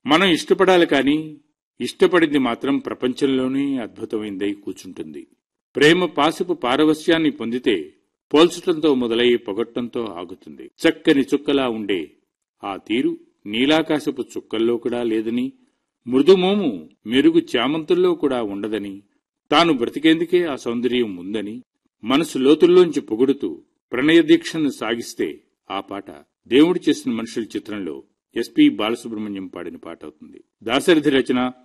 మనం ఇష్టపడాలి కానీ ఇష్టపడింది మాత్రం ప్రపంచంలోనే అద్భుతమైందై కూర్చుంటుంది ప్రేమ పాసుపు పారవస్యాన్ని పొందితే పోల్చటంతో మొదలై పొగట్టంతో ఆగుతుంది చక్కని చుక్కలా ఉండే ఆ తీరు నీలాకాశపు చుక్కల్లో కూడా లేదని మృదుమోము మెరుగు చామంతుల్లో కూడా ఉండదని తాను బ్రతికేందుకే ఆ సౌందర్యం ఉందని మనసు లోతుల్లోంచి పొగుడుతూ ప్రణయ దీక్షను సాగిస్తే ఆ పాట దేవుడు చేసిన మనుషుల చిత్రంలో ఎస్పి బాలసుబ్రహ్మణ్యం పాడిన పాట అవుతుంది దాశరథి రచన